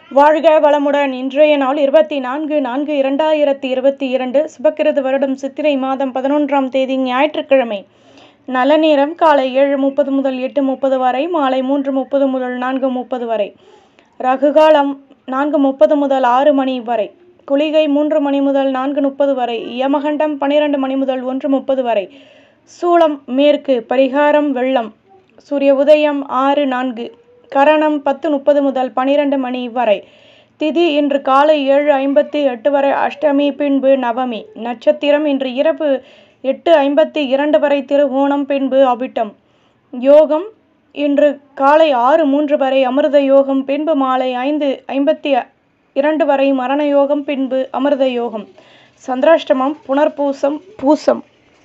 வாழ்க வளமுடன் இன்றைய நாள் இருபத்தி நான்கு நான்கு இரண்டாயிரத்தி இருபத்தி இரண்டு சுபக்கிருது வருடம் சித்திரை மாதம் பதினொன்றாம் தேதி ஞாயிற்றுக்கிழமை நல்ல நேரம் காலை ஏழு முப்பது முதல் எட்டு முப்பது வரை மாலை மூன்று முப்பது முதல் நான்கு முப்பது வரை ரகுகாலம் நான்கு முப்பது முதல் ஆறு மணி வரை குளிகை மூன்று மணி முதல் நான்கு முப்பது வரை யமகண்டம் பன்னிரண்டு மணி முதல் ஒன்று முப்பது வரை சூளம் மேற்கு பரிகாரம் வெள்ளம் சூரிய உதயம் ஆறு நான்கு கரணம் பத்து முப்பது முதல் பனிரெண்டு மணி வரை திதி இன்று காலை ஏழு ஐம்பத்தி எட்டு வரை அஷ்டமி பின்பு நவமி நட்சத்திரம் இன்று இரவு எட்டு ஐம்பத்தி இரண்டு வரை திருவோணம் பின்பு அபிட்டம் யோகம் இன்று காலை ஆறு மூன்று வரை அமிர்த யோகம் பின்பு மாலை ஐந்து ஐம்பத்தி இரண்டு வரை மரண யோகம் பின்பு அமிர்த யோகம் சந்திராஷ்டமம் புனர்பூசம் பூசம்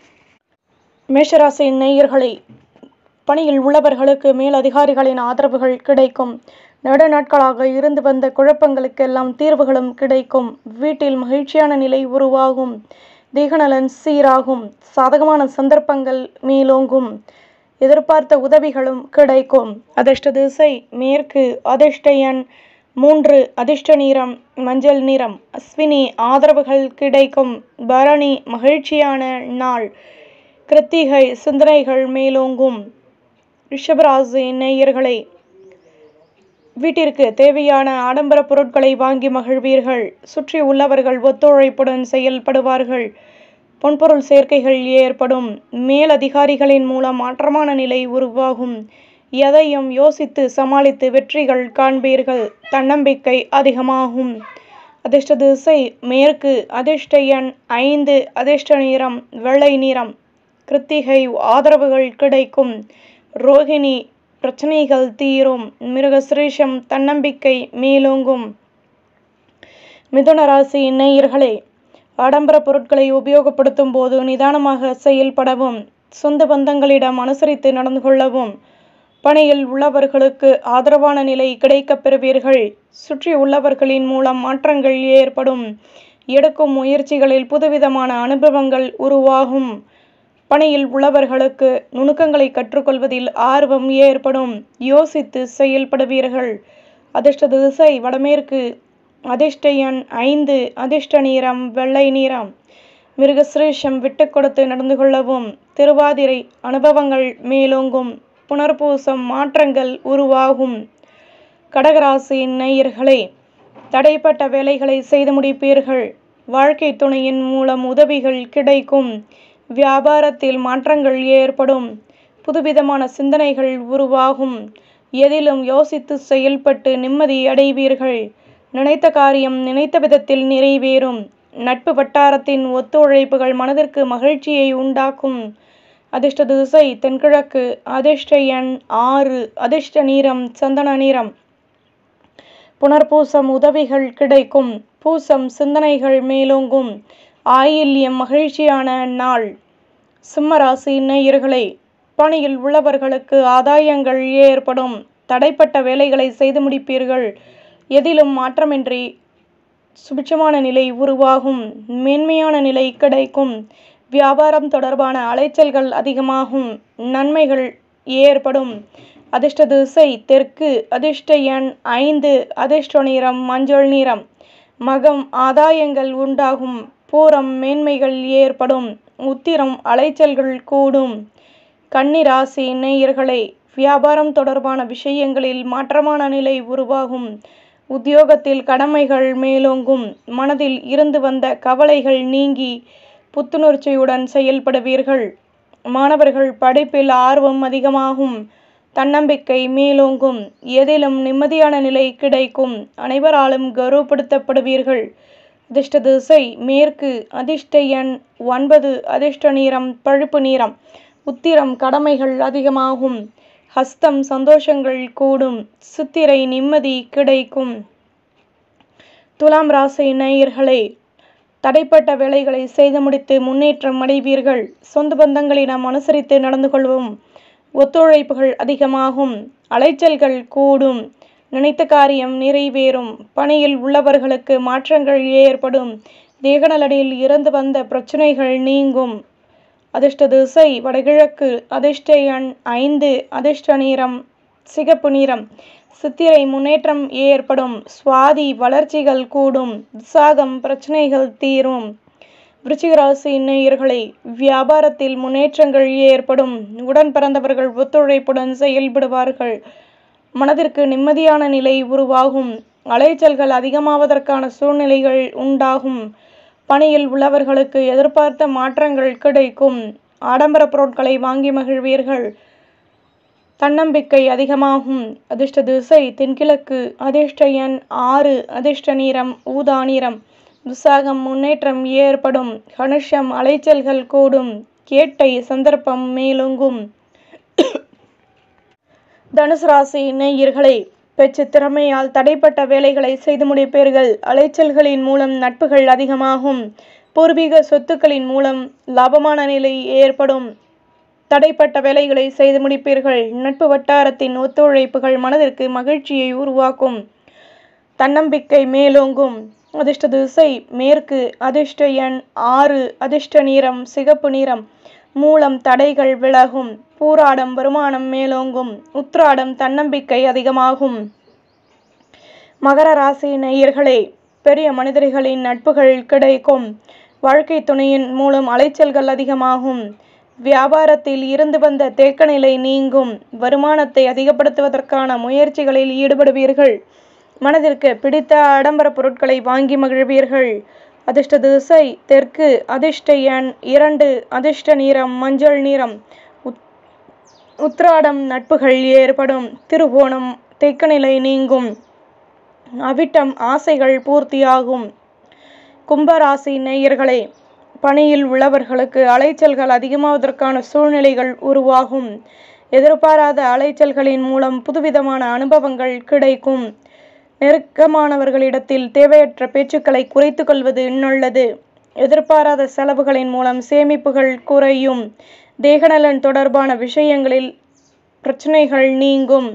மேஷராசி நேயர்களை பணியில் உள்ளவர்களுக்கு மேல் அதிகாரிகளின் ஆதரவுகள் கிடைக்கும் நெடு நாட்களாக இருந்து வந்த குழப்பங்களுக்கெல்லாம் தீர்வுகளும் கிடைக்கும் வீட்டில் மகிழ்ச்சியான நிலை உருவாகும் தேகநலன் சீராகும் சாதகமான சந்தர்ப்பங்கள் மேலோங்கும் எதிர்பார்த்த உதவிகளும் கிடைக்கும் அதிர்ஷ்ட திசை மேற்கு அதிர்ஷ்ட எண் மூன்று அதிர்ஷ்ட நிறம் மஞ்சள் நிறம் அஸ்வினி ஆதரவுகள் கிடைக்கும் பரணி மகிழ்ச்சியான நாள் கிருத்திகை சிந்தனைகள் மேலோங்கும் ரிஷபராசி நேயர்களை வீட்டிற்கு தேவையான ஆடம்பர பொருட்களை வாங்கி மகிழ்வீர்கள் சுற்றி உள்ளவர்கள் ஒத்துழைப்புடன் செயல்படுவார்கள் பொன்பொருள் சேர்க்கைகள் ஏற்படும் மேலதிகாரிகளின் மூலம் மாற்றமான நிலை உருவாகும் எதையும் யோசித்து சமாளித்து வெற்றிகள் காண்பீர்கள் தன்னம்பிக்கை அதிகமாகும் அதிர்ஷ்ட திசை மேற்கு அதிர்ஷ்ட எண் ஐந்து அதிர்ஷ்ட நிறம் வெள்ளை நிறம் கிருத்திகை ஆதரவுகள் கிடைக்கும் ரோகிணி பிரச்சனைகள் தீரும் மிருகசிரேஷம் தன்னம்பிக்கை மேலோங்கும் மிதுன ராசி நேயர்களே ஆடம்பர பொருட்களை உபயோகப்படுத்தும் போது நிதானமாக செயல்படவும் சொந்த பந்தங்களிடம் அனுசரித்து நடந்து கொள்ளவும் பணியில் உள்ளவர்களுக்கு ஆதரவான நிலை கிடைக்கப் பெறுவீர்கள் சுற்றி உள்ளவர்களின் மூலம் மாற்றங்கள் ஏற்படும் எடுக்கும் முயற்சிகளில் புதுவிதமான அனுபவங்கள் உருவாகும் பணியில் உள்ளவர்களுக்கு நுணுக்கங்களை கற்றுக்கொள்வதில் ஆர்வம் ஏற்படும் யோசித்து செயல்படுவீர்கள் அதிர்ஷ்ட திசை வடமேற்கு அதிர்ஷ்ட எண் ஐந்து அதிர்ஷ்ட நிறம் வெள்ளை நிறம் மிருகசிரேஷம் விட்டு கொடுத்து நடந்து கொள்ளவும் திருவாதிரை அனுபவங்கள் மேலோங்கும் புனர்பூசம் மாற்றங்கள் உருவாகும் கடகராசி நேயர்களே தடைப்பட்ட வேலைகளை செய்து முடிப்பீர்கள் வாழ்க்கை துணையின் மூலம் உதவிகள் கிடைக்கும் வியாபாரத்தில் மாற்றங்கள் ஏற்படும் புதுவிதமான சிந்தனைகள் உருவாகும் எதிலும் யோசித்து செயல்பட்டு நிம்மதி அடைவீர்கள் நினைத்த காரியம் நினைத்த விதத்தில் நிறைவேறும் நட்பு வட்டாரத்தின் ஒத்துழைப்புகள் மனதிற்கு மகிழ்ச்சியை உண்டாக்கும் அதிர்ஷ்ட திசை தென்கிழக்கு அதிர்ஷ்ட எண் ஆறு அதிர்ஷ்ட நிறம் சந்தன நிறம் புனர்பூசம் உதவிகள் கிடைக்கும் பூசம் சிந்தனைகள் மேலோங்கும் ஆயில்யம் மகிழ்ச்சியான நாள் சிம்மராசி நேயர்களே பணியில் உள்ளவர்களுக்கு ஆதாயங்கள் ஏற்படும் தடைப்பட்ட வேலைகளை செய்து முடிப்பீர்கள் எதிலும் மாற்றமின்றி சுபிட்சமான நிலை உருவாகும் மேன்மையான நிலை கிடைக்கும் வியாபாரம் தொடர்பான அலைச்சல்கள் அதிகமாகும் நன்மைகள் ஏற்படும் அதிர்ஷ்ட திசை தெற்கு அதிர்ஷ்ட எண் ஐந்து அதிர்ஷ்ட நிறம் மஞ்சள் நிறம் மகம் ஆதாயங்கள் உண்டாகும் பூரம் மேன்மைகள் ஏற்படும் உத்திரம் அலைச்சல்கள் கூடும் கன்னிராசி நேயர்களே வியாபாரம் தொடர்பான விஷயங்களில் மாற்றமான நிலை உருவாகும் உத்தியோகத்தில் கடமைகள் மேலோங்கும் மனதில் இருந்து வந்த கவலைகள் நீங்கி புத்துணர்ச்சியுடன் செயல்படுவீர்கள் மாணவர்கள் படிப்பில் ஆர்வம் அதிகமாகும் தன்னம்பிக்கை மேலோங்கும் எதிலும் நிம்மதியான நிலை கிடைக்கும் அனைவராலும் கௌரவப்படுத்தப்படுவீர்கள் அதிர்ஷ்ட திசை மேற்கு அதிர்ஷ்ட எண் ஒன்பது அதிர்ஷ்ட நிறம் பழுப்பு நிறம் உத்திரம் கடமைகள் அதிகமாகும் ஹஸ்தம் சந்தோஷங்கள் கூடும் சித்திரை நிம்மதி கிடைக்கும் துலாம் ராசி நேயர்களே தடைப்பட்ட வேலைகளை செய்து முடித்து முன்னேற்றம் அடைவீர்கள் சொந்த பந்தங்களிடம் அனுசரித்து நடந்து கொள்வோம் ஒத்துழைப்புகள் அதிகமாகும் அலைச்சல்கள் கூடும் நினைத்த காரியம் நிறைவேறும் பணியில் உள்ளவர்களுக்கு மாற்றங்கள் ஏற்படும் தேகநலனில் இருந்து வந்த பிரச்சனைகள் நீங்கும் அதிர்ஷ்ட திசை வடகிழக்கு அதிர்ஷ்ட எண் ஐந்து அதிர்ஷ்ட நிறம் சிகப்பு நிறம் சித்திரை முன்னேற்றம் ஏற்படும் சுவாதி வளர்ச்சிகள் கூடும் விசாகம் பிரச்சனைகள் தீரும் விருச்சிகராசி நேயர்களை வியாபாரத்தில் முன்னேற்றங்கள் ஏற்படும் உடன் பிறந்தவர்கள் ஒத்துழைப்புடன் செயல்படுவார்கள் மனதிற்கு நிம்மதியான நிலை உருவாகும் அலைச்சல்கள் அதிகமாவதற்கான சூழ்நிலைகள் உண்டாகும் பணியில் உள்ளவர்களுக்கு எதிர்பார்த்த மாற்றங்கள் கிடைக்கும் ஆடம்பர பொருட்களை வாங்கி மகிழ்வீர்கள் தன்னம்பிக்கை அதிகமாகும் அதிர்ஷ்ட திசை தென்கிழக்கு அதிர்ஷ்ட எண் ஆறு அதிர்ஷ்ட நிறம் ஊதா நிறம் விசாகம் முன்னேற்றம் ஏற்படும் கனுஷம் அலைச்சல்கள் கூடும் கேட்டை சந்தர்ப்பம் மேலோங்கும் தனுசு ராசி நேயர்களே பெற்ற திறமையால் தடைப்பட்ட வேலைகளை செய்து முடிப்பீர்கள் அலைச்சல்களின் மூலம் நட்புகள் அதிகமாகும் பூர்வீக சொத்துக்களின் மூலம் லாபமான நிலை ஏற்படும் தடைப்பட்ட வேலைகளை செய்து முடிப்பீர்கள் நட்பு வட்டாரத்தின் ஒத்துழைப்புகள் மனதிற்கு மகிழ்ச்சியை உருவாக்கும் தன்னம்பிக்கை மேலோங்கும் அதிர்ஷ்ட திசை மேற்கு அதிர்ஷ்ட எண் ஆறு அதிர்ஷ்ட நிறம் சிகப்பு நிறம் மூலம் தடைகள் விலகும் பூராடம் வருமானம் மேலோங்கும் உத்ராடம் தன்னம்பிக்கை அதிகமாகும் மகர ராசி நேயர்களே பெரிய மனிதர்களின் நட்புகள் கிடைக்கும் வாழ்க்கை துணையின் மூலம் அலைச்சல்கள் அதிகமாகும் வியாபாரத்தில் இருந்து வந்த தேக்கநிலை நீங்கும் வருமானத்தை அதிகப்படுத்துவதற்கான முயற்சிகளில் ஈடுபடுவீர்கள் மனதிற்கு பிடித்த ஆடம்பர பொருட்களை வாங்கி மகிழ்வீர்கள் அதிர்ஷ்ட திசை தெற்கு அதிர்ஷ்ட எண் இரண்டு அதிர்ஷ்ட நிறம் மஞ்சள் நிறம் உத்ராடம் நட்புகள் ஏற்படும் திருவோணம் தேக்கநிலை நீங்கும் அவிட்டம் ஆசைகள் பூர்த்தியாகும் கும்பராசி நேயர்களே பணியில் உள்ளவர்களுக்கு அலைச்சல்கள் அதிகமாவதற்கான சூழ்நிலைகள் உருவாகும் எதிர்பாராத அலைச்சல்களின் மூலம் புதுவிதமான அனுபவங்கள் கிடைக்கும் நெருக்கமானவர்களிடத்தில் தேவையற்ற பேச்சுக்களை குறைத்து கொள்வது நல்லது எதிர்பாராத செலவுகளின் மூலம் சேமிப்புகள் குறையும் தேகநலன் தொடர்பான விஷயங்களில் பிரச்சனைகள் நீங்கும்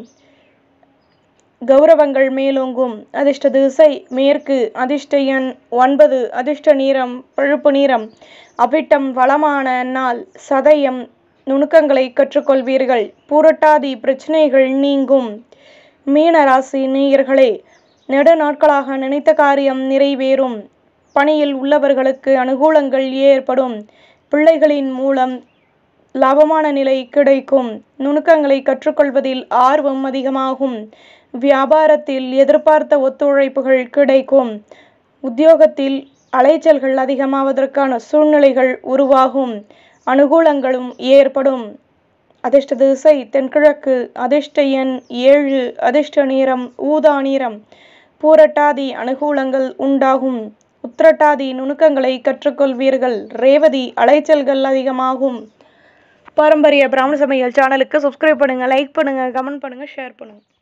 கௌரவங்கள் மேலோங்கும் அதிர்ஷ்ட திசை மேற்கு அதிர்ஷ்ட எண் ஒன்பது அதிர்ஷ்ட நிறம் பழுப்பு நிறம் அவிட்டம் வளமான நாள் சதயம் நுணுக்கங்களை கற்றுக்கொள்வீர்கள் பூரட்டாதி பிரச்சனைகள் நீங்கும் மீன ராசி நேயர்களே நெடு நாட்களாக நினைத்த காரியம் நிறைவேறும் பணியில் உள்ளவர்களுக்கு அனுகூலங்கள் ஏற்படும் பிள்ளைகளின் மூலம் லாபமான நிலை கிடைக்கும் நுணுக்கங்களை கற்றுக்கொள்வதில் ஆர்வம் அதிகமாகும் வியாபாரத்தில் எதிர்பார்த்த ஒத்துழைப்புகள் கிடைக்கும் உத்தியோகத்தில் அலைச்சல்கள் அதிகமாவதற்கான சூழ்நிலைகள் உருவாகும் அனுகூலங்களும் ஏற்படும் அதிர்ஷ்ட திசை தென்கிழக்கு அதிர்ஷ்ட எண் ஏழு அதிர்ஷ்ட நிறம் ஊதா நிறம் பூரட்டாதி அனுகூலங்கள் உண்டாகும் உத்திரட்டாதி நுணுக்கங்களை கற்றுக்கொள்வீர்கள் ரேவதி அலைச்சல்கள் அதிகமாகும் பாரம்பரிய பிராமண சமையல் சேனலுக்கு சப்ஸ்கிரைப் பண்ணுங்கள் லைக் பண்ணுங்கள் கமெண்ட் பண்ணுங்கள் ஷேர் பண்ணுங்கள்